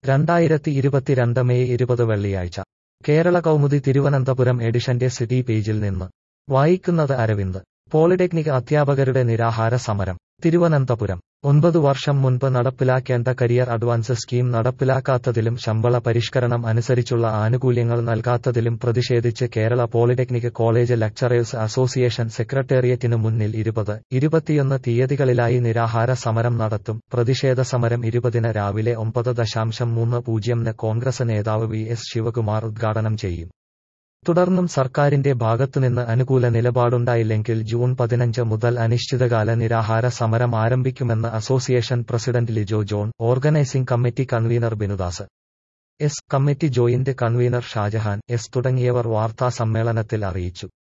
രണ്ടായിരത്തി ഇരുപത്തിരണ്ട് മെയ് ഇരുപത് വെള്ളിയാഴ്ച കേരള കൗമുദി തിരുവനന്തപുരം എഡിഷന്റെ സിറ്റി പേജിൽ നിന്ന് വായിക്കുന്നത് അരവിന്ദ് പോളിടെക്നിക് അധ്യാപകരുടെ നിരാഹാര സമരം തിരുവനന്തപുരം ഒൻപത് വർഷം മുൻപ് നടപ്പിലാക്കേണ്ട കരിയർ അഡ്വാൻസ് സ്കീം നടപ്പിലാക്കാത്തതിലും ശമ്പള പരിഷ്കരണം അനുസരിച്ചുള്ള ആനുകൂല്യങ്ങൾ നൽകാത്തതിലും പ്രതിഷേധിച്ച് Kerala polytechnic college lecturers association സെക്രട്ടേറിയറ്റിനു മുന്നിൽ ഇരുപത് ഇരുപത്തിയൊന്ന് തീയതികളിലായി നിരാഹാര സമരം നടത്തും പ്രതിഷേധ സമരം ഇരുപതിന് രാവിലെ ഒമ്പത് ദശാംശം മൂന്ന് പൂജ്യംന് കോൺഗ്രസ് നേതാവ് വി എസ് ശിവകുമാർ ഉദ്ഘാടനം ചെയ്യും തുടർന്നും സർക്കാരിന്റെ ഭാഗത്തുനിന്ന് അനുകൂല നിലപാടുണ്ടായില്ലെങ്കിൽ ജൂൺ പതിനഞ്ച് മുതൽ അനിശ്ചിതകാല നിരാഹാര സമരം ആരംഭിക്കുമെന്ന് association president Lijo John organising committee convener Binudas S committee joint convener Shajahan S തുടങ്ങിയവർ വാർത്താ സമ്മേളനത്തിൽ അറിയിച്ചു